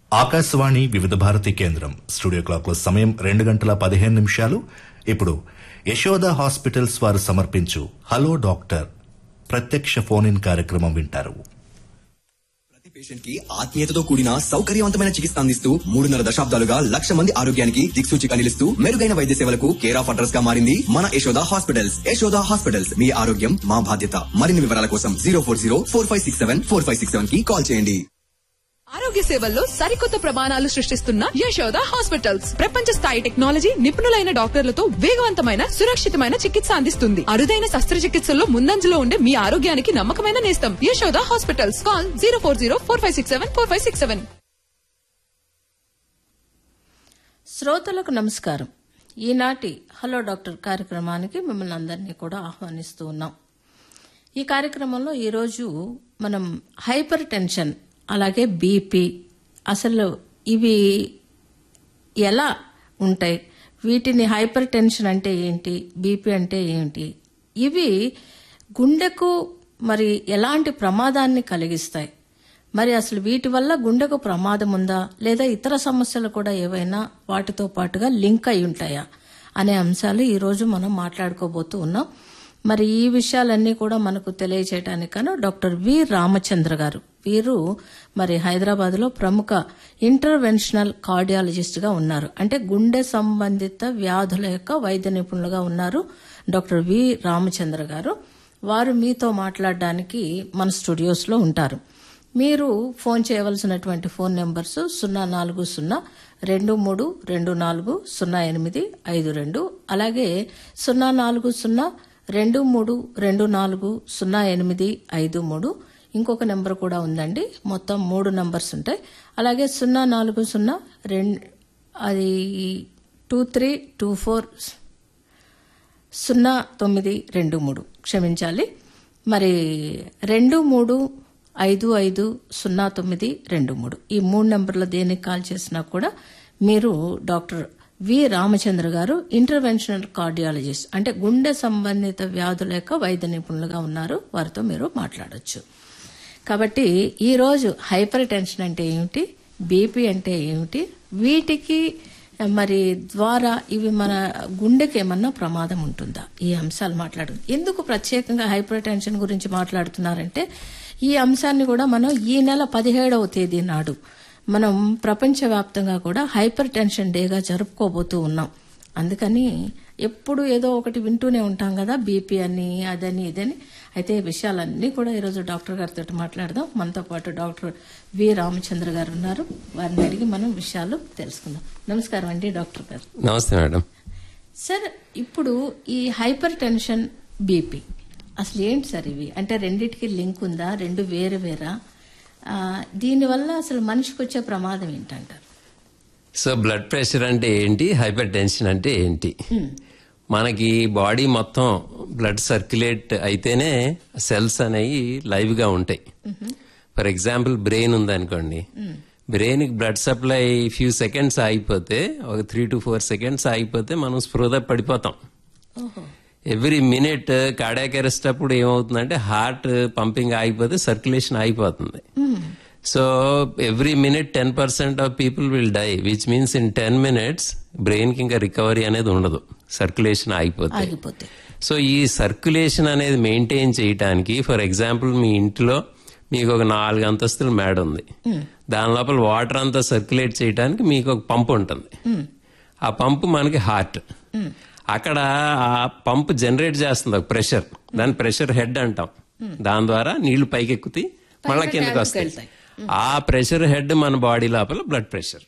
ఆకాశవాణి వివిధ భారతి కేంద్రం studio clock లో సమయం రెండు గంటల పదిహేను నిమిషాలు ఇప్పుడు యశోద హాస్పిటల్స్ వారు సమర్పించు హలో డాక్టర్ ప్రత్యక్ష ఫోన్ ఇన్ కార్యక్రమం వింటారు ప్రతి పేషెంట్ కి ఆత్మీయతతో కూడిన సౌకర్యవంతమైన చికిత్స అందిస్తూ మూడున్నర దశాబ్దాలుగా లక్ష మంది ఆరోగ్యానికి దిక్సూచిగా నిలుస్తూ మెరుగైన వైద్య సేవలకు కేర్ ఆఫ్ అడ్రస్ గా మారింది మన యశోద హాస్పిటల్స్ యశోద హాస్పిటల్స్ మీ ఆరోగ్యం మా బాధ్యత మరిన్ని వివరాల కోసం zero four zero four five six seven four five six seven కి కాల్ చేయండి ఆరోగ్య సేవల్లో సరికొత్త ప్రమాణాలు సృష్టిస్తున్న యశోద హాస్పిటల్స్ ప్రపంచ స్థాయి టెక్నాలజీ నిపుణులైన డాక్టర్లతో వేగవంతమైన సురక్షితమైన చికిత్స అందిస్తుంది అరుదైన శస్త్రచికిత్సల్లో ముందంజలో ఉండే మీ ఆరోగ్యానికి నమ్మకమైన నేస్తం Yashoda hospitals call zero four zero four five six seven four five six seven శ్రోతలకు నమస్కారం ఈనాటి హలో డాక్టర్ కార్యక్రమానికి మిమ్మల్ని అందరినీ కూడా ఆహ్వానిస్తూ ఉన్నాం ఈ కార్యక్రమంలో ఈరోజు మనం హైపర్ టెన్షన్ అలాగే బీపీ అసలు ఇవి ఎలా ఉంటాయి వీటిని హైపర్ టెన్షన్ అంటే ఏంటి బీపీ అంటే ఏంటి ఇవి గుండెకు మరి ఎలాంటి ప్రమాదాన్ని కలిగిస్తాయి మరి అసలు వీటి వల్ల గుండెకు ప్రమాదం ఉందా లేదా ఇతర సమస్యలు కూడా ఏవైనా వాటితో పాటుగా లింక్ అయి ఉంటాయా అనే అంశాలు ఈరోజు మనం మాట్లాడుకోబోతూ ఉన్నాం మరి ఈ విషయాలన్నీ కూడా మనకు తెలియచేయడానికను డాక్టర్ వి రామచంద్ర గారు వీరు మరి హైదరాబాద్ లో ప్రముఖ ఇంటర్వెన్షనల్ కార్డియాలజిస్ట్ గా ఉన్నారు అంటే గుండె సంబంధిత వ్యాధుల యొక్క వైద్య నిపుణులుగా ఉన్నారు డాక్టర్ వి రామచంద్ర గారు వారు మీతో మాట్లాడడానికి మన స్టూడియోస్ లో ఉంటారు మీరు ఫోన్ చేయవలసినటువంటి ఫోన్ నెంబర్స్ సున్నా నాలుగు సున్నా రెండు మూడు రెండు నాలుగు సున్నా ఎనిమిది ఐదు రెండు అలాగే సున్నా నాలుగు సున్నా రెండు మూడు రెండు నాలుగు సున్నా ఎనిమిది ఐదు మూడు ఇంకొక నెంబర్ కూడా ఉందండి మొత్తం మూడు నంబర్స్ ఉంటాయి అలాగే సున్నా నాలుగు సున్నా రెండు అది టూ త్రీ టూ ఫోర్ సున్నా తొమ్మిది రెండు మూడు క్షమించాలి మరి రెండు మూడు ఐదు ఐదు సున్నా తొమ్మిది రెండు మూడు ఈ మూడు నెంబర్ల దేనికి కాల్ చేసినా కూడా మీరు డాక్టర్ వి రామచంద్ర గారు ఇంటర్వెన్షనల్ కార్డియాలజిస్ట్ అంటే గుండె సంబంధిత వ్యాధుల యొక్క వైద్య నిపుణులుగా ఉన్నారు వారితో మీరు మాట్లాడొచ్చు కాబట్టి ఈరోజు హైపర్ టెన్షన్ అంటే ఏమిటి బీపీ అంటే ఏమిటి వీటికి మరి ద్వారా ఇవి మన గుండెకి ఏమన్నా ప్రమాదం ఉంటుందా ఈ అంశాలు మాట్లాడు ఎందుకు ప్రత్యేకంగా హైపర్ టెన్షన్ గురించి మాట్లాడుతున్నారంటే ఈ అంశాన్ని కూడా మనం ఈ నెల పదిహేడవ తేదీ నాడు మనం ప్రపంచవ్యాప్తంగా కూడా హైపర్ టెన్షన్ డేగా జరుపుకోబోతూ ఉన్నాం అందుకని ఎప్పుడు ఏదో ఒకటి వింటూనే ఉంటాం కదా బీపీ అని అదని ఇదని అయితే ఈ విషయాలన్నీ కూడా ఈరోజు డాక్టర్ గారితో మాట్లాడదాం మనతో పాటు డాక్టర్ వి రామచంద్ర గారు ఉన్నారు వారిని అడిగి మనం విషయాలు తెలుసుకుందాం నమస్కారం అండి డాక్టర్ గారు నమస్తే మేడం సార్ ఇప్పుడు ఈ హైపర్ టెన్షన్ బీపీ అసలు ఏంటి సార్ ఇవి అంటే రెండిటికి లింక్ ఉందా రెండు వేరు వేరా ఆ, దీనివల్ల అసలు మనిషికి వచ్చే ప్రమాదం ఏంటంటారు సో బ్లడ్ ప్రెషర్ అంటే ఏంటి హైపర్ టెన్షన్ అంటే ఏంటి మనకి బాడీ మొత్తం బ్లడ్ సర్క్యులేట్ అయితేనే సెల్స్ అనేవి లైవ్ గా ఉంటాయి ఫర్ ఎగ్జాంపుల్ బ్రెయిన్ ఉందనుకోండి బ్రెయిన్ కి బ్లడ్ సప్లై ఫ్యూ సెకండ్స్ ఆగిపోతే ఒక త్రీ టు ఫోర్ సెకండ్స్ ఆగిపోతే మనం స్పృహ పడిపోతాం ఓహో ఎవ్రీ మినిట్ కార్డియాక్ అరెస్ట్ అప్పుడు ఏమవుతుందంటే హార్ట్ పంపింగ్ ఆగిపోతే సర్క్యులేషన్ ఆగిపోతుంది so every minute ten percent of people will die which means in ten minutes brain కి ఇంకా రికవరీ అనేది ఉండదు సర్క్యులేషన్ ఆగిపోతే ఆగిపోతే సో ఈ సర్క్యులేషన్ అనేది మెయింటైన్ చేయడానికి ఫర్ ఎగ్జాంపుల్ మీ ఇంట్లో మీకు ఒక నాలుగు అంతస్తుల మేడ ఉంది దాని లోపల వాటర్ అంతా సర్క్యులేట్ చేయడానికి మీకు ఒక పంపు ఉంటుంది ఆ పంపు మనకి హార్ట్ అక్కడ ఆ పంపు జనరేట్ చేస్తుంది ఒక ప్రెషర్ దాని ప్రెషర్ హెడ్ అంటాం దాని ద్వారా నీళ్లు పైకి ఎక్కుతాయి మళ్ళీ కిందకి వస్తాయి వెళ్తాయి. ఆ ప్రెషర్ హెడ్ మన బాడీ లోపల బ్లడ్ ప్రెషర్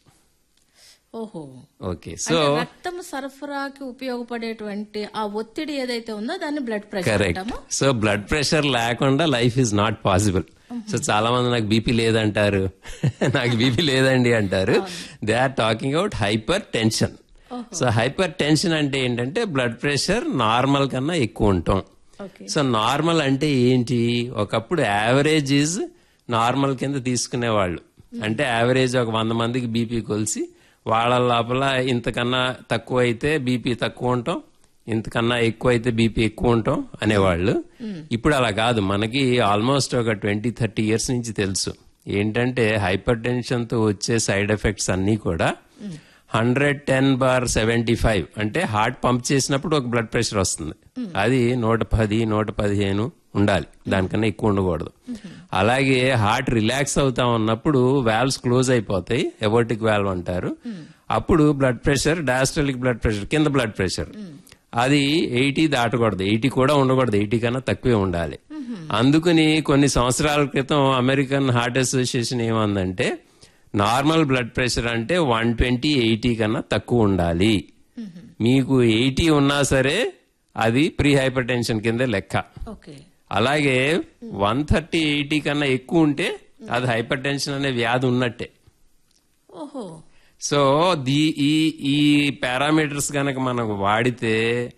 ఓహో ఓకే సో అంటే రక్తం సరఫరాకి ఉపయోగపడేటువంటి ఆ ఒత్తిడి ఏదైతే ఉందో దాన్ని బ్లడ్ ప్రెషర్ కరెక్ట్ అంటామా సో బ్లడ్ ప్రెషర్ లేకుండా life is not possible so చాలా మంది నాకు బీపీ లేదంటారు నాకు బీపీ లేదండి అంటారు they are talking out hypertension so hypertension అంటే ఏంటంటే బ్లడ్ ప్రెషర్ నార్మల్ కన్నా ఎక్కువ ఉంటాం ఓకే సో నార్మల్ అంటే ఏంటి ఒకప్పుడు యావరేజ్ ఈజ్ నార్మల్ కింద తీసుకునేవాళ్ళు అంటే యావరేజ్ ఒక వంద మందికి బీపీ కొలిసి వాళ్ళ లోపల ఇంతకన్నా తక్కువ అయితే బీపీ తక్కువ ఉంటాం ఇంతకన్నా ఎక్కువ అయితే బీపీ ఎక్కువ ఉంటాం అనేవాళ్ళు ఇప్పుడు అలా కాదు మనకి ఆల్మోస్ట్ ఒక ట్వంటీ థర్టీ ఇయర్స్ నుంచి తెలుసు ఏంటంటే హైపర్ టెన్షన్ తో వచ్చే సైడ్ ఎఫెక్ట్స్ అన్నీ కూడా hundred ten bar seventy five అంటే హార్ట్ పంప్ చేసినప్పుడు ఒక బ్లడ్ ప్రెషర్ వస్తుంది అది నూట పది నూట పదిహేను ఉండాలి దానికన్నా ఎక్కువ ఉండకూడదు అలాగే హార్ట్ రిలాక్స్ అవుతా ఉన్నప్పుడు వాల్వ్స్ క్లోజ్ అయిపోతాయి ఎబోటిక్ వాల్వ్ అంటారు అప్పుడు blood pressure diastolic blood pressure కింద బ్లడ్ ప్రెషర్ అది ఎయిటీ దాటకూడదు ఎయిటీ కూడా ఉండకూడదు ఎయిటీ కన్నా తక్కువే ఉండాలి అందుకని కొన్ని సంవత్సరాల క్రితం అమెరికన్ హార్ట్ అసోసియేషన్ ఏమందంటే నార్మల్ బ్లడ్ ప్రెషర్ అంటే వన్ ట్వంటీ ఎయిటీ కన్నా తక్కువ ఉండాలి మీకు ఎయిటీ ఉన్నా సరే అది ప్రీ హైపర్ టెన్షన్ కింద లెక్క ఓకే అలాగే వన్ థర్టీ ఎయిటీ కన్నా ఎక్కువ ఉంటే అది హైపర్ టెన్షన్ అనే వ్యాధి ఉన్నట్టే ఓహో సో దీ ఈ ఈ పారామీటర్స్ గనక మనం వాడితే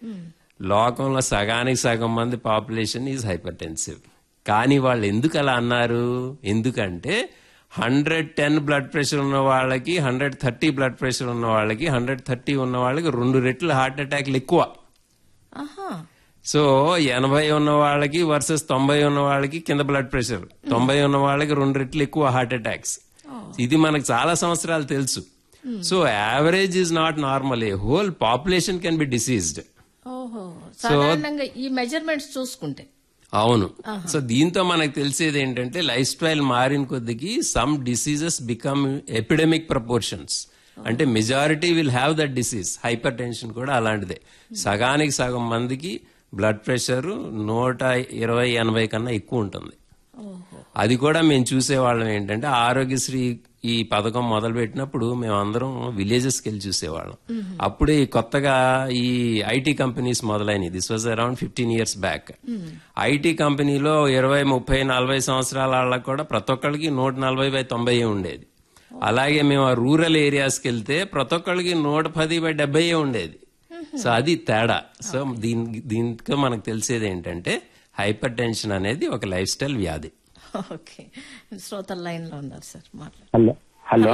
లోకంలో సగానికి సగం మంది పాపులేషన్ ఈజ్ హైపర్ టెన్సివ్ కానీ వాళ్ళు ఎందుకు అలా అన్నారు ఎందుకంటే హండ్రెడ్ టెన్ బ్లడ్ ప్రెషర్ ఉన్న వాళ్ళకి హండ్రెడ్ థర్టీ బ్లడ్ ప్రెషర్ ఉన్న వాళ్ళకి హండ్రెడ్ థర్టీ ఉన్న వాళ్ళకి రెండు రెట్లు హార్ట్ అటాక్లు ఎక్కువ ఆహా సో ఎనభై ఉన్న వాళ్ళకి వర్సెస్ తొంభై ఉన్న వాళ్ళకి కింద బ్లడ్ ప్రెషర్ తొంభై ఉన్న వాళ్ళకి రెండు రెట్లు ఎక్కువ హార్ట్ అటాక్స్ ఇది మనకు చాలా సంవత్సరాలు తెలుసు so average is not normal a whole population can be diseased ఓహో సాధారణంగా ఈ మెజర్మెంట్స్ చూసుకుంటే అవును సో దీంతో మనకు తెలిసేది ఏంటంటే లైఫ్ స్టైల్ మారిన కొద్దికి some diseases become epidemic proportions అంటే majority will have that disease hypertension కూడా అలాంటిదే సగానికి సగం మందికి బ్లడ్ ప్రెషర్ నూట ఇరవై ఎనభై కన్నా ఎక్కువ ఉంటుంది అది కూడా మేము చూసేవాళ్ళం ఏంటంటే ఆరోగ్యశ్రీ ఈ పథకం మొదలు పెట్టినప్పుడు మేము అందరం విలేజెస్కి వెళ్ళి చూసేవాళ్ళం అప్పుడే ఈ కొత్తగా ఈ ఐటీ కంపెనీస్ మొదలైనవి this was around fifteen years back IT కంపెనీలో ఇరవై ముప్పై నలభై సంవత్సరాల వాళ్ళకి కూడా ప్రతి ఒక్కరికి నూట నలభై బై తొంభై ఉండేది అలాగే మేము ఆ రూరల్ ఏరియాస్కి వెళ్తే ప్రతి ఒక్కరికి నూట పది బై డెబ్బై ఉండేది సో అది తేడా సో దీని దీంట్లో మనకు తెలిసేది ఏంటంటే హైపర్ టెన్షన్ అనేది ఒక లైఫ్ స్టైల్ వ్యాధి ఓకే శ్రోతల లైన్ లో ఉన్నారు సార్ మాట్లాడు హలో హలో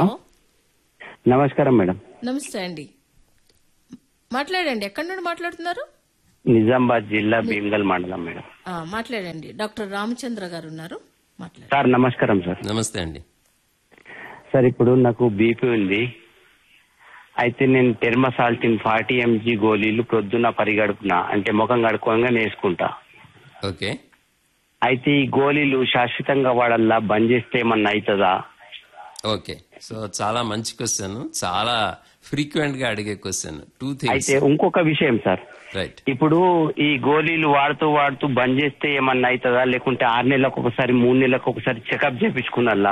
నమస్కారం మేడం నమస్తే అండి మాట్లాడండి ఎక్కడి నుండి మాట్లాడుతున్నారు నిజామాబాద్ జిల్లా భీమ్గల్ మండలం మేడం ఆ, మాట్లాడండి డాక్టర్ రామచంద్ర గారు ఉన్నారు మాట్లాడండి సార్ నమస్కారం సార్ నమస్తే అండి సార్ ఇప్పుడు నాకు బీపీ ఉంది అయితే నేను టెర్మసాల్టిన్ ఫార్టీ ఎంజీ గోళీలు ప్రొద్దున పరిగడుపున అంటే ముఖం కడుక్కోగా వేసుకుంటా ఓకే అయితే ఈ గోళీలు శాశ్వతంగా వాడల్లా బంద్ చేస్తే ఏమన్నా అవుతుందా ఓకే సో చాలా మంచి క్వశ్చన్ చాలా ఫ్రీక్వెంట్ గా అడిగే క్వశ్చన్ టూ థింగ్స్ అయితే ఇంకొక విషయం సార్ రైట్ ఇప్పుడు ఈ గోళీలు వాడుతూ వాడుతూ బంద్ చేస్తే ఏమన్నా అవుతుందా లేకుంటే ఆరు నెలలకు ఒకసారి మూడు నెలలకు ఒకసారి చెకప్ చేపించుకున్నల్లా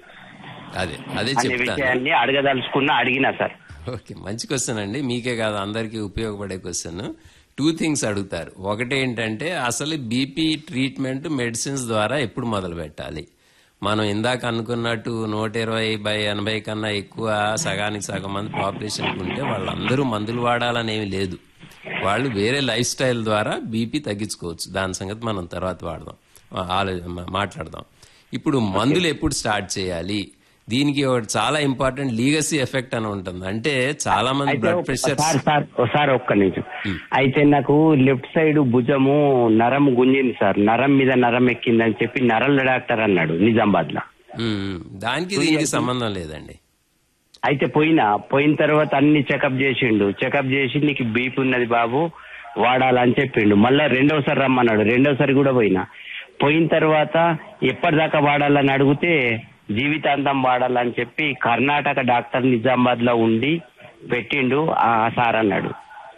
అదే అదే అనే చెప్తాను విషయాన్ని అడగదలుచుకున్నా అడిగినా సార్ ఓకే మంచి క్వశ్చన్ అండి మీకే కాదు అందరికీ ఉపయోగపడే క్వశ్చన్ టూ థింగ్స్ అడుగుతారు ఒకటి ఏంటంటే అసలు బీపీ ట్రీట్మెంట్ మెడిసిన్స్ ద్వారా ఎప్పుడు మొదలు పెట్టాలి మనం ఇందాక అనుకున్నట్టు నూట ఇరవై బై ఎనభై కన్నా ఎక్కువ సగానికి సగం మంది పాపులేషన్ ఉంటే వాళ్ళందరూ మందులు వాడాలనేమి లేదు వాళ్ళు వేరే లైఫ్ స్టైల్ ద్వారా బీపీ తగ్గించుకోవచ్చు దాని సంగతి మనం తర్వాత వాడదాం ఆలో మాట్లాడదాం ఇప్పుడు మందులు ఎప్పుడు స్టార్ట్ చేయాలి దీనికి ఒకటి చాలా ఇంపార్టెంట్ లీగసీ ఎఫెక్ట్ అని ఉంటుంది అంటే చాలా మంది అయితే బ్లడ్ ఒక- ప్రెషర్ సార్ సార్ సార్ ఒక్క నిమిషం అయితే నాకు లెఫ్ట్ సైడ్ భుజము నరం గుంజింది సార్ నరం మీద నరం ఎక్కిందని చెప్పి నరల డాక్టర్ అన్నాడు నిజామాబాద్ లో దానికి దీనికి సంబంధం లేదండి అయితే పోయినా పోయిన తర్వాత అన్ని చెకప్ చేసిండు చెకప్ చేసి నీకు బీపీ ఉన్నది బాబు వాడాలని చెప్పిండు మళ్ళా రెండోసారి రమ్మన్నాడు రెండోసారి కూడా పోయినా పోయిన తర్వాత ఎప్పటిదాకా వాడాలని అడిగితే జీవితాంతం వాడాలని చెప్పి కర్ణాటక డాక్టర్ నిజామాబాద్ లో ఉండి పెట్టిండు ఆ సార్ అన్నాడు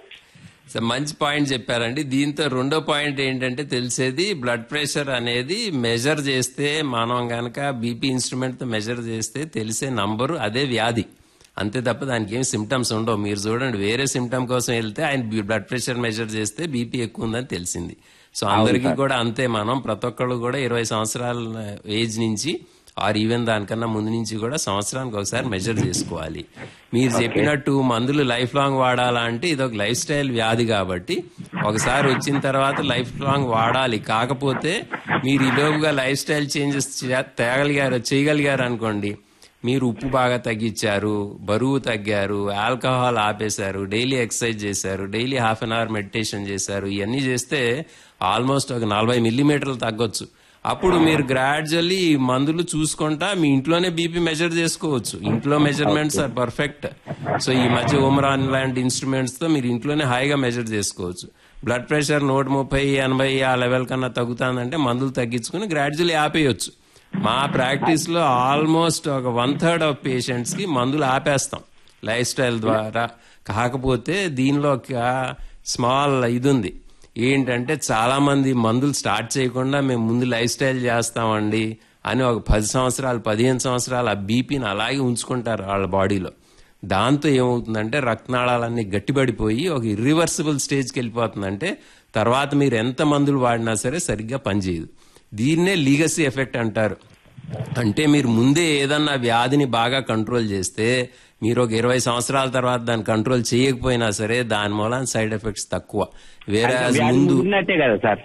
సో మంచి పాయింట్ చెప్పారండి దీంతో రెండో పాయింట్ ఏంటంటే తెలిసేది బ్లడ్ ప్రెషర్ అనేది మెజర్ చేస్తే మనం గనక బీపీ ఇన్స్ట్రుమెంట్ తో మెజర్ చేస్తే తెలిసే నంబరు అదే వ్యాధి అంతే తప్ప దానికి ఏం సిమ్టమ్స్ ఉండవు మీరు చూడండి వేరే సిమ్టమ్ కోసం వెళ్తే ఆయన బ్లడ్ ప్రెషర్ మెజర్ చేస్తే బీపీ ఎక్కువ ఉందని తెలిసింది సో అందరికీ కూడా అంతే మనం ప్రతి ఒక్కళ్ళు కూడా ఇరవై సంవత్సరాల ఏజ్ నుంచి ఆర్ ఈవెన్ దానికన్నా ముందు నుంచి కూడా సంవత్సరానికి ఒకసారి మెజర్ చేసుకోవాలి మీరు చెప్పినట్టు మందులు లైఫ్ లాంగ్ వాడాలా అంటే ఇది ఒక లైఫ్ స్టైల్ వ్యాధి కాబట్టి ఒకసారి వచ్చిన తర్వాత లైఫ్ లాంగ్ వాడాలి కాకపోతే మీరు ఈలోపుగా లైఫ్ స్టైల్ చేంజెస్ తేగలిగారు చేయగలిగారు అనుకోండి మీరు ఉప్పు బాగా తగ్గించారు బరువు తగ్గారు ఆల్కహాల్ ఆపేశారు డైలీ ఎక్సర్సైజ్ చేశారు daily half an hour meditation చేశారు ఇవన్నీ చేస్తే ఆల్మోస్ట్ ఒక నలభై మిల్లీమీటర్లు తగ్గొచ్చు అప్పుడు మీరు గ్రాడ్యువల్లీ మందులు చూసుకుంటా మీ ఇంట్లోనే బీపీ మెజర్ చేసుకోవచ్చు ఇంట్లో మెజర్మెంట్స్ ఆర్ పర్ఫెక్ట్ సో ఈ మధ్య ఓమరాన్ లాంటి ఇన్స్ట్రుమెంట్స్ తో మీరు ఇంట్లోనే హాయిగా మెజర్ చేసుకోవచ్చు బ్లడ్ ప్రెషర్ నూట ముప్పై ఎనభై ఆ లెవెల్ కన్నా తగ్గుతుందంటే మందులు తగ్గించుకుని గ్రాడ్యువల్లీ ఆపేయచ్చు మా ప్రాక్టీస్ లో ఆల్మోస్ట్ ఒక వన్ థర్డ్ ఆఫ్ పేషెంట్స్ కి మందులు ఆపేస్తాం లైఫ్ స్టైల్ ద్వారా కాకపోతే దీనిలో ఒక స్మాల్ ఇది ఉంది ఏంటంటే చాలా మంది మందులు స్టార్ట్ చేయకుండా మేము ముందు లైఫ్ స్టైల్ చేస్తామండి అని ఒక పది సంవత్సరాలు పదిహేను సంవత్సరాలు ఆ బీపీని అలాగే ఉంచుకుంటారు వాళ్ళ బాడీలో దాంతో ఏమవుతుందంటే రక్తనాళాలన్నీ గట్టిపడిపోయి ఒక ఇర్రివర్సిబుల్ స్టేజ్కి వెళ్ళిపోతుందంటే తర్వాత మీరు ఎంత మందులు వాడినా సరే సరిగ్గా పనిచేయదు దీన్నే లీగసీ ఎఫెక్ట్ అంటారు అంటే మీరు ముందే ఏదన్నా వ్యాధిని బాగా కంట్రోల్ చేస్తే మీరు ఒక ఇరవై సంవత్సరాల తర్వాత దాన్ని కంట్రోల్ చేయకపోయినా సరే దాని మూలన సైడ్ ఎఫెక్ట్స్ తక్కువ వేరే వ్యాధి ముందు ముదిరినట్టే కదా సార్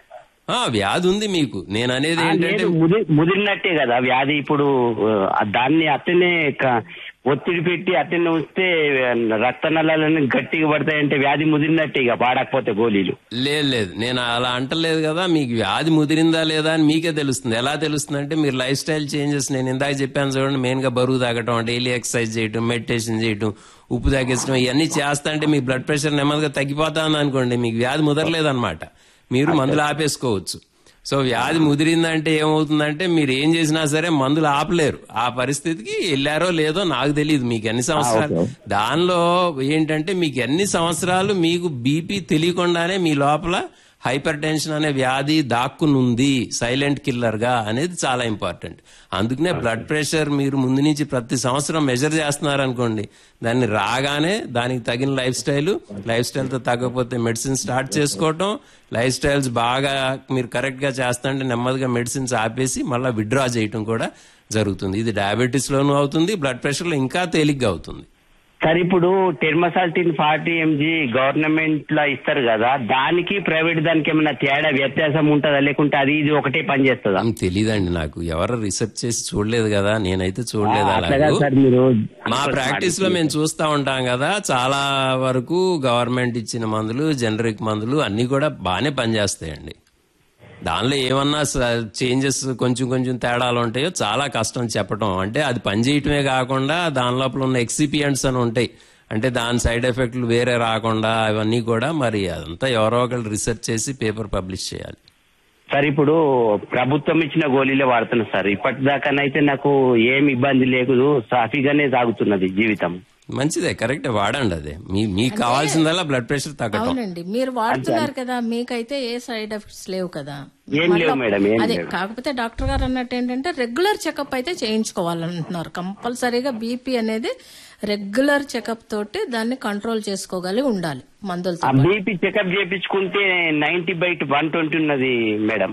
ఆ, వ్యాధి ఉంది మీకు నేను అనేది ఆ, ఏంటంటే లేదు, ముది- ముదిరినట్టే కదా వ్యాధి ఇప్పుడు ఆ, దాన్ని అతనే క- ఒత్తిడి పెట్టి అతన్ని ఉంచితే రక్త నలాలని గట్టిగా పడతాయంటే వ్యాధి ముదిరినట్టే ఇక పాడకపోతే గోళీలు లేదు లేదు నేను అలా అంటలేదు కదా మీకు వ్యాధి ముదిరిందా లేదా అని మీకే తెలుస్తుంది ఎలా తెలుస్తుంది అంటే మీరు లైఫ్ స్టైల్ చేంజెస్ నేను ఇందాక చెప్పాను చూడండి మెయిన్ గా బరువు తాగటం డైలీ ఎక్సర్సైజ్ చేయటం మెడిటేషన్ చేయటం ఉప్పు తగ్గించడం ఇవన్నీ చేస్తా అంటే మీ బ్లడ్ ప్రెషర్ నెమ్మదిగా తగ్గిపోతాను అనుకోండి మీకు వ్యాధి ముదరలేదన్నమాట మీరు మందులు ఆపేసుకోవచ్చు సో వ్యాధి ముదిరిందంటే ఏమవుతుందంటే మీరు ఏం చేసినా సరే మందులు ఆపలేరు ఆ పరిస్థితికి వెళ్ళారో లేదో నాకు తెలియదు మీకు ఎన్ని సంవత్సరాలు దానిలో ఏంటంటే మీకు ఎన్ని సంవత్సరాలు మీకు బీపీ తెలియకుండానే మీ లోపల హైపర్ టెన్షన్ అనే వ్యాధి దాక్కునుంది సైలెంట్ కిల్లర్ గా అనేది చాలా ఇంపార్టెంట్ అందుకనే బ్లడ్ ప్రెషర్ మీరు ముందు నుంచి ప్రతి సంవత్సరం మెజర్ చేస్తున్నారు అనుకోండి దాన్ని రాగానే దానికి తగిన లైఫ్ స్టైల్ లైఫ్ స్టైల్ తో తగ్గకపోతే మెడిసిన్ స్టార్ట్ చేసుకోవటం లైఫ్ స్టైల్స్ బాగా మీరు కరెక్ట్ గా చేస్తుంటే నెమ్మదిగా మెడిసిన్స్ ఆపేసి మళ్ళీ విత్డ్రా చేయటం కూడా జరుగుతుంది ఇది డయాబెటీస్ లోనూ అవుతుంది బ్లడ్ ప్రెషర్ లో ఇంకా తేలిగ్గా అవుతుంది సార్ ఇప్పుడు టెర్మసాల్టిన్ ఫార్టీ ఎంజీ గవర్నమెంట్ లో ఇస్తారు కదా దానికి ప్రైవేట్ దానికి ఏమైనా తేడా వ్యత్యాసం ఉంటుందా లేకుంటే అది ఇది ఒకటే పని చేస్తుందా ఏం తెలీదండి నాకు ఎవరు రీసెర్చ్ చేసి చూడలేదు కదా నేనైతే చూడలేదు అట్లా కాదు అలాగూ సార్ మీరు మా ప్రాక్టీస్ లో మేము చూస్తా ఉంటాం కదా చాలా వరకు గవర్నమెంట్ ఇచ్చిన మందులు జనరిక్ మందులు అన్ని కూడా బాగానే పనిచేస్తాయండి దానిలో ఏమన్నా చేంజెస్ కొంచెం కొంచెం తేడాలు ఉంటాయో చాలా కష్టం చెప్పటం అంటే అది పనిచేయటమే కాకుండా దాని లోపల ఉన్న ఎక్సిపియంట్స్ అని ఉంటాయి అంటే దాని సైడ్ ఎఫెక్ట్లు వేరే రాకుండా అవన్నీ కూడా మరి అదంతా ఎవరో ఒకళ్ళు రీసెర్చ్ చేసి పేపర్ పబ్లిష్ చేయాలి సార్ ఇప్పుడు ప్రభుత్వం ఇచ్చిన గోళీలే వాడుతున్నా సార్ ఇప్పటిదాకానైతే నాకు ఏం ఇబ్బంది లేదు సాఫీగానే సాగుతున్నది జీవితం మంచిదే కరెక్ట్ వాడండి అదే మీ మీకు కావాల్సిందల్లా బ్లడ్ ప్రెషర్ తగ్గటం అవునండి మీరు వాడుతున్నారు కదా మీకైతే ఏ సైడ్ ఎఫెక్ట్స్ లేవు కదా ఏం లేవు మేడం, ఏం అదే లేవు. కాకపోతే డాక్టర్ గారు అన్నట్టు ఏంటంటే రెగ్యులర్ చెకప్ అయితే చేయించుకోవాలంటున్నారు కంపల్సరీగా బీపీ అనేది రెగ్యులర్ చెకప్ తోటి దాన్ని కంట్రోల్ చేసుకోగలిగి ఉండాలి మందులతో ఆ బీపీ చెకప్ చేయించుకుంటే నైన్టీ బై వన్ ట్వంటీ ఉన్నది మేడం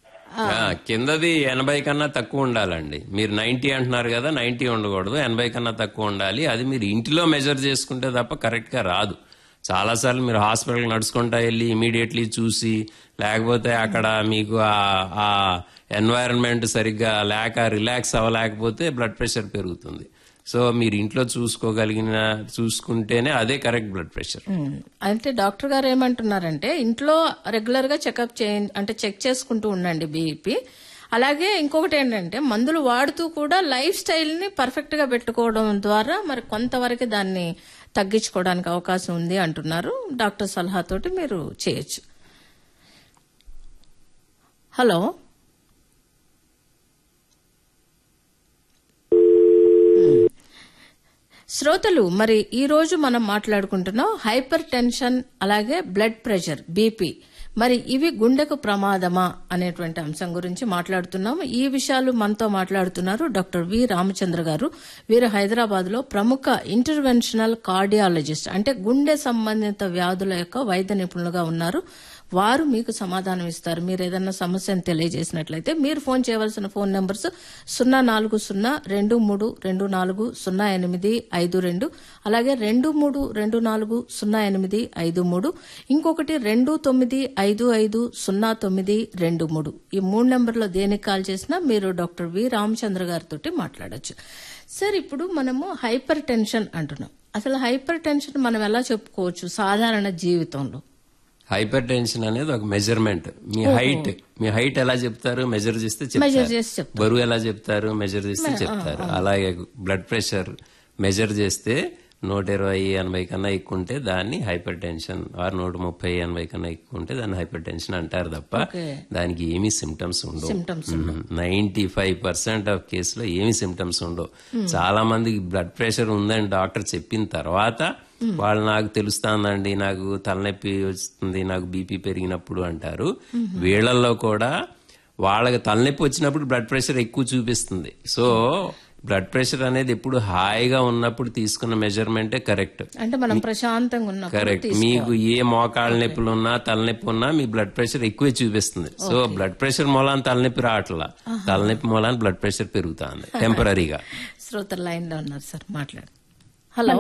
ఆ, కిందది ఎనభై కన్నా తక్కువ ఉండాలండి మీరు నైన్టీ అంటున్నారు కదా నైన్టీ ఉండకూడదు ఎనభై కన్నా తక్కువ ఉండాలి అది మీరు ఇంటిలో మెజర్ చేసుకుంటే తప్ప కరెక్ట్ గా రాదు చాలాసార్లు మీరు హాస్పిటల్ నడుచుకుంటా వెళ్ళి ఇమీడియట్లీ చూసి లేకపోతే అక్కడ మీకు ఆ- ఆ ఎన్వైరన్మెంట్ సరిగ్గా లేక రిలాక్స్ అవ్వలేకపోతే బ్లడ్ ప్రెషర్ పెరుగుతుంది సో మీరు ఇంట్లో చూసుకోగలిగిన చూసుకుంటేనే అదే కరెక్ట్ బ్లడ్ ప్రెషర్ ఉమ్, అంటే డాక్టర్ గారు ఏమంటున్నారంటే ఇంట్లో రెగ్యులర్ గా చెకప్ చే అంటే చెక్ చేసుకుంటూ ఉండండి బీపీ అలాగే ఇంకొకటి ఏంటంటే మందులు వాడుతూ కూడా లైఫ్ స్టైల్ ని పర్ఫెక్ట్ గా పెట్టుకోవడం ద్వారా మరి కొంతవరకు దాన్ని తగ్గించుకోవడానికి అవకాశం ఉంది అంటున్నారు డాక్టర్ సలహాతోటి మీరు చేయొచ్చు హలో శ్రోతలు మరి ఈ రోజు మనం మాట్లాడుకుంటున్నాం హైపర్ టెన్షన్ అలాగే బ్లడ్ ప్రెషర్ బీపీ మరి ఇవి గుండెకు ప్రమాదమా అనేటువంటి అంశం గురించి మాట్లాడుతున్నాం ఈ విషయాలు మనతో మాట్లాడుతున్నారు డాక్టర్ వి రామచంద్ర గారు వీరు హైదరాబాద్ లో ప్రముఖ ఇంటర్వెన్షనల్ కార్డియాలజిస్ట్ అంటే గుండె సంబంధిత వ్యాధుల యొక్క వైద్య నిపుణులుగా ఉన్నారు వారు మీకు సమాధానం ఇస్తారు మీరు ఏదన్నా సమస్యను తెలియజేసినట్లయితే మీరు ఫోన్ చేయవలసిన ఫోన్ నంబర్స్ సున్నా నాలుగు సున్నా రెండు మూడు రెండు నాలుగు సున్నా ఎనిమిది ఐదు రెండు అలాగే రెండు మూడు రెండు నాలుగు సున్నా ఎనిమిది ఐదు మూడు ఇంకొకటి రెండు తొమ్మిది ఐదు ఐదు సున్నా తొమ్మిది రెండు మూడు ఈ మూడు నెంబర్లో దేనికి కాల్ చేసినా మీరు డాక్టర్ వి రామచంద్ర గారితో మాట్లాడొచ్చు సార్ ఇప్పుడు మనము హైపర్ టెన్షన్ అంటున్నాం అసలు హైపర్ టెన్షన్ మనం ఎలా చెప్పుకోవచ్చు సాధారణ జీవితంలో హైపర్ టెన్షన్ అనేది ఒక మెజర్మెంట్ మీ హైట్ మీ హైట్ ఎలా చెప్తారు మెజర్ చేస్తే మెజర్ చెప్తారు చేసి చెప్తారు బరువు ఎలా చెప్తారు మెజర్ చేస్తే చెప్తారు అలాగే బ్లడ్ ప్రెషర్ మెజర్ చేస్తే నూట ఇరవై ఎనభై కన్నా ఎక్కువ ఉంటే దాన్ని హైపర్ టెన్షన్ ఆరు నూట ముప్పై ఎనభై కన్నా ఎక్కువ ఉంటే దాన్ని హైపర్ టెన్షన్ అంటారు తప్ప దానికి ఏమీ సిమ్టమ్స్ ఉండవు Symptoms ninety five percent of కేసులో ఏమి సిమ్టమ్స్ ఉండవు చాలా మందికి బ్లడ్ ప్రెషర్ ఉందని డాక్టర్ చెప్పిన తర్వాత వాళ్ళు నాకు తెలుస్తానండి నాకు తలనొప్పి వస్తుంది నాకు బీపీ పెరిగినప్పుడు అంటారు వీళ్ళల్లో కూడా వాళ్ళకి తలనొప్పి వచ్చినప్పుడు బ్లడ్ ప్రెషర్ ఎక్కువ చూపిస్తుంది సో బ్లడ్ ప్రెషర్ అనేది ఎప్పుడు హాయిగా ఉన్నప్పుడు తీసుకున్న మెజర్మెంటే కరెక్ట్ అంటే మనం ప్రశాంతంగా ఉన్నప్పుడు కరెక్ట్ మీకు ఏ మోకాళ్ళ నొప్పులు ఉన్నా తలనొప్పి ఉన్నా మీ బ్లడ్ ప్రెషర్ ఎక్కువే చూపిస్తుంది సో బ్లడ్ ప్రెషర్ మూలాన తలనొప్పి రావట్లా తలనొప్పి మూలాన బ్లడ్ ప్రెషర్ పెరుగుతుంది టెంపరీగా శ్రోతల లైన్ లో ఉన్నారు సార్ మాట్లాడు hello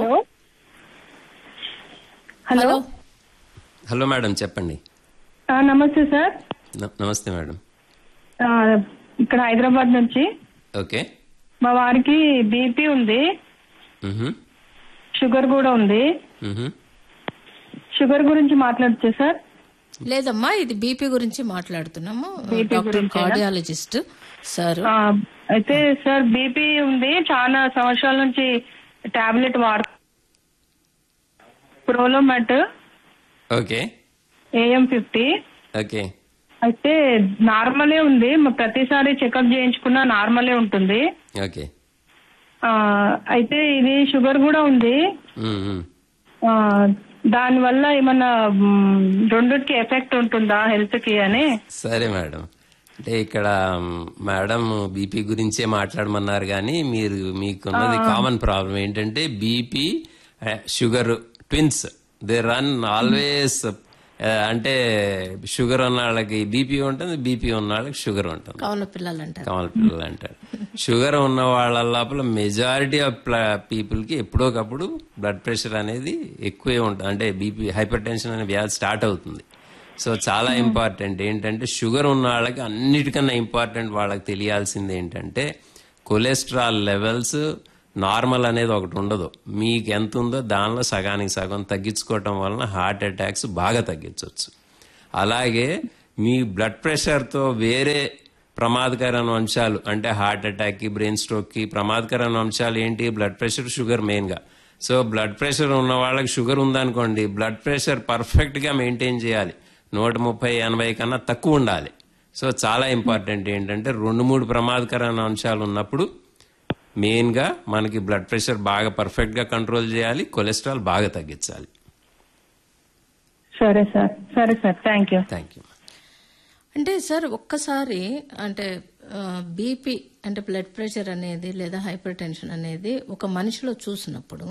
hello hello hello madam చెప్పండి ఆ, నమస్తే సార్ న- నమస్తే మేడం ఆ, ఇక్కడ హైదరాబాద్ నుంచి ఓకే మా వారికి బీపీ ఉంది మ్హూ. షుగర్ కూడా ఉంది మ్హూ. షుగర్ గురించి మాట్లాడచ్చా సార్ లేదమ్మా ఇది బీపీ గురించి మాట్లాడుతున్నాము డాక్టర్ కార్డియాలజిస్ట్ సార్ ఆ, అయితే సార్ బీపీ ఉంది చాలా సంవత్సరాల నుంచి టాబ్లెట్ వాడు Prolomet okay AM fifty okay అయితే నార్మలే ఉంది మ- ప్రతిసారి చెకప్ చేయించుకున్నా నార్మలే ఉంటుంది ఓకే ఆ, అయితే ఇది షుగర్ కూడా ఉంది మ్, మ్. ఆ, దానివల్ల ఏమన్నా మ్, రెండిటికి ఎఫెక్ట్ ఉంటుందా హెల్త్ కి అని సరే మేడం అంటే ఇక్కడ మ్, మేడం బీపీ గురించే మాట్లాడమన్నారు కానీ మీరు మీకున్నది కామన్ ప్రాబ్లం ఏంటంటే BP sugar twins they run always అంటే షుగర్ ఉన్న వాళ్ళకి బీపీ ఉంటుంది బీపీ ఉన్న వాళ్ళకి షుగర్ ఉంటుంది కవల పిల్లలు అంటారు కమల పిల్లలు అంటారు షుగర్ ఉన్న వాళ్ళ లోపల మెజారిటీ ఆఫ్ పీపుల్ కి ఎప్పుడోకప్పుడు బ్లడ్ ప్రెషర్ అనేది ఎక్కువే ఉంటుంది అంటే బీపీ హైపర్ టెన్షన్ అనే వ్యాధి స్టార్ట్ అవుతుంది సో చాలా ఇంపార్టెంట్ ఏంటంటే షుగర్ ఉన్న వాళ్ళకి అన్నిటికన్నా ఇంపార్టెంట్ వాళ్ళకి తెలియాల్సింది ఏంటంటే కొలెస్ట్రాల్ లెవెల్స్ నార్మల్ అనేది ఒకటి ఉండదు మీకు ఎంత ఉందో దానిలో సగానికి సగం తగ్గించుకోవటం వలన హార్ట్ అటాక్స్ బాగా తగ్గించవచ్చు అలాగే మీ బ్లడ్ ప్రెషర్తో వేరే ప్రమాదకరమైన అంశాలు అంటే హార్ట్ అటాక్కి బ్రెయిన్ స్ట్రోక్కి ప్రమాదకరమైన అంశాలు ఏంటి బ్లడ్ ప్రెషర్ షుగర్ మెయిన్గా సో బ్లడ్ ప్రెషర్ ఉన్న వాళ్ళకి షుగర్ ఉందనుకోండి బ్లడ్ ప్రెషర్ పర్ఫెక్ట్గా మెయింటైన్ చేయాలి నూట ముప్పై ఎనభై కన్నా తక్కువ ఉండాలి సో చాలా ఇంపార్టెంట్ ఏంటంటే రెండు మూడు ప్రమాదకరమైన అంశాలు ఉన్నప్పుడు మెయిన్గా మనకి బ్లడ్ ప్రెషర్ బాగా పర్ఫెక్ట్గా కంట్రోల్ చేయాలి కొలెస్ట్రాల్ బాగా తగ్గించాలి సరే సార్ సరే sir thank you thank you అంటే సార్ ఒక్కసారి అంటే బీపీ అంటే బ్లడ్ ప్రెషర్ అనేది లేదా హైపర్ టెన్షన్ అనేది ఒక మనిషిలో చూసినప్పుడు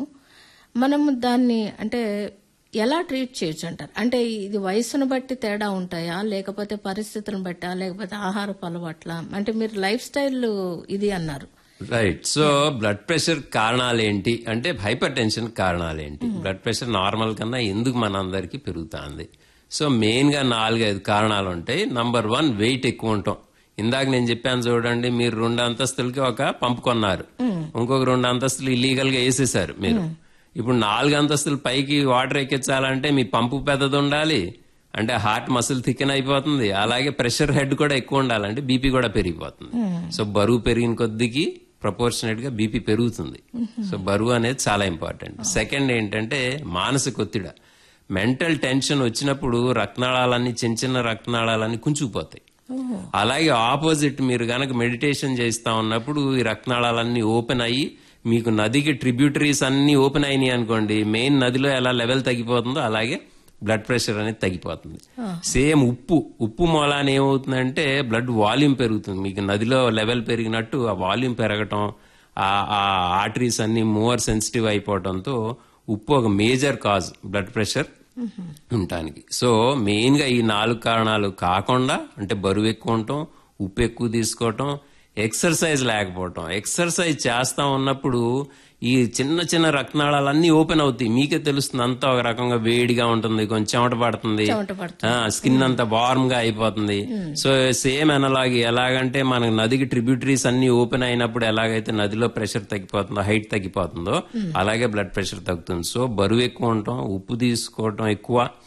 మనము దాన్ని అంటే ఎలా ట్రీట్ చేయొచ్చు అంటారు అంటే ఇది వయసును బట్టి తేడా ఉంటాయా లేకపోతే పరిస్థితులను బట్టా లేకపోతే ఆహారపు అలవాట్ల అంటే మీరు లైఫ్ స్టైల్ ఇది అన్నారు రైట్ సో బ్లడ్ ప్రెషర్ కారణాలు ఏంటి అంటే హైపర్ టెన్షన్ కారణాలు ఏంటి బ్లడ్ ప్రెషర్ నార్మల్ కన్నా ఎందుకు మనందరికీ పెరుగుతుంది సో మెయిన్ గా నాలుగైదు కారణాలు ఉంటాయి నంబర్ వన్ వెయిట్ ఎక్కువ ఉంటాం ఇందాక నేను చెప్పాను చూడండి మీరు రెండు అంతస్తులకి ఒక పంపు కొన్నారు ఇంకొక రెండు అంతస్తులు ఇల్లీగల్ గా వేసేసారు మీరు ఇప్పుడు నాలుగు అంతస్తుల పైకి వాటర్ ఎక్కించాలంటే మీ పంపు పెద్దది ఉండాలి అంటే హార్ట్ మసిల్ థికెన్ అయిపోతుంది అలాగే ప్రెషర్ హెడ్ కూడా ఎక్కువ ఉండాలంటే బీపీ కూడా పెరిగిపోతుంది సో బరువు పెరిగిన కొద్దికి ప్రపోర్షనేట్ గా బీపీ పెరుగుతుంది సో బరువు అనేది చాలా ఇంపార్టెంట్ సెకండ్ ఏంటంటే మానసిక ఒత్తిడి మెంటల్ టెన్షన్ వచ్చినప్పుడు రక్తనాళాలన్నీ చిన్న చిన్న రక్తనాళాలన్నీ కుంచుకుపోతాయి అలాగే ఆపోజిట్ మీరు గనక మెడిటేషన్ చేస్తా ఉన్నప్పుడు ఈ రక్తనాళాలన్నీ ఓపెన్ అయ్యి మీకు నదికి ట్రిబ్యూటరీస్ అన్ని ఓపెన్ అయినాయి అనుకోండి మెయిన్ నదిలో ఎలా లెవెల్ తగ్గిపోతుందో అలాగే బ్లడ్ ప్రెషర్ అనేది తగ్గిపోతుంది సేమ్ ఉప్పు ఉప్పు మూలాన ఏమవుతుందంటే బ్లడ్ వాల్యూమ్ పెరుగుతుంది మీకు నదిలో లెవెల్ పెరిగినట్టు ఆ వాల్యూమ్ పెరగటం ఆ ఆర్టరీస్ అన్ని మోర్ సెన్సిటివ్ అయిపోవడంతో ఉప్పు ఒక మేజర్ కాజ్ బ్లడ్ ప్రెషర్ ఉండటానికి సో మెయిన్ గా ఈ నాలుగు కారణాలు కాకుండా అంటే బరువు ఎక్కువ ఉండటం ఉప్పు ఎక్కువ తీసుకోవటం ఎక్సర్సైజ్ లేకపోవటం ఎక్సర్సైజ్ చేస్తా ఉన్నప్పుడు ఈ చిన్న చిన్న రక్తనాళాలన్నీ ఓపెన్ అవుతాయి మీకే తెలుస్తుంది అంతా ఒక రకంగా వేడిగా ఉంటుంది కొంచెం చెమట పడుతుంది చెమట పడుతుంది. స్కిన్ అంతా వార్మ్ గా అయిపోతుంది సో సేమ్ అనలాగ్ ఎలాగంటే మనకి నదికి ట్రిబ్యూటరీస్ అన్ని ఓపెన్ అయినప్పుడు ఎలాగైతే నదిలో ప్రెషర్ తగ్గిపోతుందో హైట్ తగ్గిపోతుందో అలాగే బ్లడ్ ప్రెషర్ తగ్గుతుంది సో బరువు ఎక్కువ ఉండటం ఉప్పు తీసుకోవటం ఎక్కువ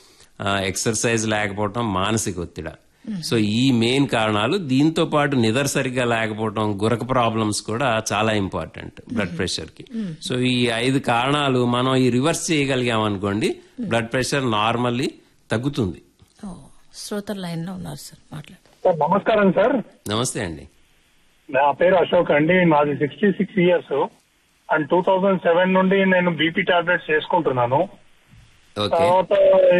ఎక్సర్సైజ్ లేకపోవటం మానసిక ఒత్తిడి సో ఈ మెయిన్ కారణాలు దీంతో పాటు నిద్ర సరిగ్గా లేకపోవటం గురక ప్రాబ్లమ్స్ కూడా చాలా ఇంపార్టెంట్ బ్లడ్ ప్రెషర్ కి సో ఈ ఐదు కారణాలు మనం ఈ రివర్స్ చేయగలిగాం అనుకోండి బ్లడ్ ప్రెషర్ నార్మల్లీ తగ్గుతుంది ఓ, శ్రోతల లైన్ లో ఉన్నారు సార్ మాట్లాడు సార్ నమస్కారం సార్ నమస్తే అండి నా పేరు అశోక్ అండి నాది sixty six years and two thousand seven నుండి నేను బీపీ టాబ్లెట్స్ వేసుకుంటున్నాను ఓకే తర్వాత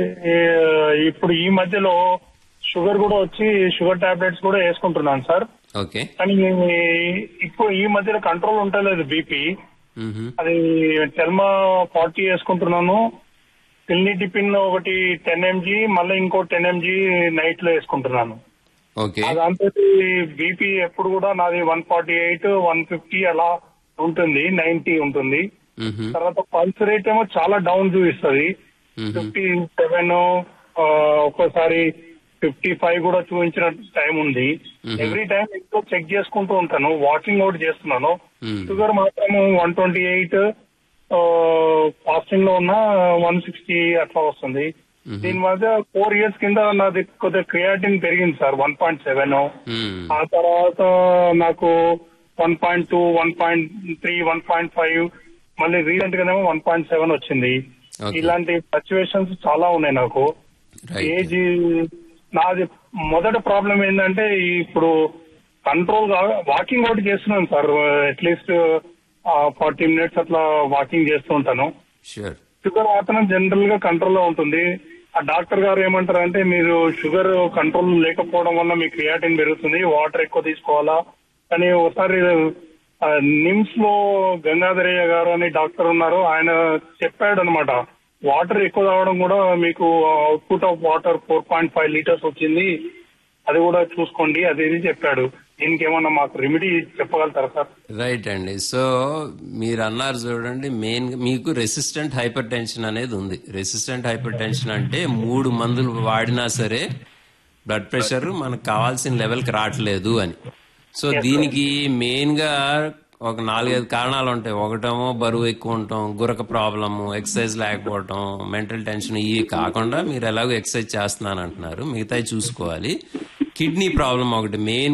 ఈ- ఇప్పుడు ఈ మధ్యలో షుగర్ కూడా వచ్చి షుగర్ టాబ్లెట్స్ కూడా వేసుకుంటున్నాను సార్ ఓకే కానీ ఇప్పుడు ఈ మధ్యలో కంట్రోల్ ఉంటలేదు బీపీ మ్హూ. అది టెల్మా ఫార్టీ వేసుకుంటున్నాను పిల్నిటిపిన్ ఒకటి టెన్ ఎంజీ మళ్ళీ ఇంకో టెన్ ఎంజీ నైట్ లో వేసుకుంటున్నాను ఓకే దాంతో బీపీ ఎప్పుడు కూడా నాది one forty eight one fifty అలా ఉంటుంది నైన్టీ ఉంటుంది మ్హూ. తర్వాత పల్స్ రేట్ ఏమో చాలా డౌన్ చూపిస్తుంది ఫిఫ్టీ సెవెన్ ఒక్కోసారి ఫిఫ్టీ ఫైవ్ కూడా చూపించిన టైం ఉంది ఎవ్రీ టైం ఇంట్లో చెక్ చేసుకుంటూ ఉంటాను వాకింగ్ అవుట్ చేస్తున్నాను మ్మ్. షుగర్ మాత్రం వన్ ట్వంటీ ఎయిట్ ఫాస్టింగ్ లో ఉన్న వన్ సిక్స్టీ అట్లా వస్తుంది దీని మధ్య ఫోర్ ఇయర్స్ కింద నాది కొద్దిగా క్రియాటిన్ పెరిగింది సార్ వన్ పాయింట్ సెవెన్ మ్మ్. ఆ తర్వాత నాకు one point two one point three one point five మళ్ళీ రీసెంట్ గానేమో వన్ పాయింట్ సెవెన్ వచ్చింది Okay. ఇలాంటి సిచ్యువేషన్స్ చాలా ఉన్నాయి నాకు Right. ఏజ్ నాది మొదటి ప్రాబ్లం ఏంటంటే ఇప్పుడు కంట్రోల్ గా వాకింగ్ అవుట్ చేస్తున్నాను సార్ అట్లీస్ట్ ఫార్టీ మినిట్స్ అట్లా వాకింగ్ చేస్తూ ఉంటాను షూర్ షుగర్ మాత్రం జనరల్ గా కంట్రోల్ లో ఉంటుంది ఆ డాక్టర్ గారు ఏమంటారు అంటే మీరు షుగర్ కంట్రోల్ లేకపోవడం వల్ల మీ క్రియాటిన్ పెరుగుతుంది వాటర్ ఎక్కువ తీసుకోవాలా కానీ ఒకసారి ఆ, నిమ్స్ లో గంగాధరయ్య గారు అని డాక్టర్ ఉన్నారు ఆయన చెప్పాడు అనమాట వాటర్ ఎక్కువ తాగడం కూడా మీకు output of water four point five litres వచ్చింది అది కూడా చూసుకోండి అది ఇది చెప్పాడు దీనికి ఏమన్నా మాకు రెమెడీ చెప్పగలుగుతారా సార్ రైట్ అండి సో మీరు అన్నారు చూడండి మెయిన్ మీకు రెసిస్టెంట్ హైపర్ టెన్షన్ అనేది ఉంది రెసిస్టెంట్ హైపర్ టెన్షన్ అంటే మూడు మందులు వాడినా సరే బ్లడ్ ప్రెషర్ మనకు కావాల్సిన లెవెల్కి రావట్లేదు అని సో దీనికి మెయిన్ గా ఒక నాలుగైదు కారణాలు ఉంటాయి ఒకటేమో బరువు ఎక్కువ ఉండటం గురక ప్రాబ్లము ఎక్సర్సైజ్ లేకపోవటం మెంటల్ టెన్షన్ ఇవి కాకుండా మీరు ఎలాగో ఎక్సర్సైజ్ చేస్తున్నాను అంటున్నారు మిగతాయి చూసుకోవాలి కిడ్నీ ప్రాబ్లం ఒకటి మెయిన్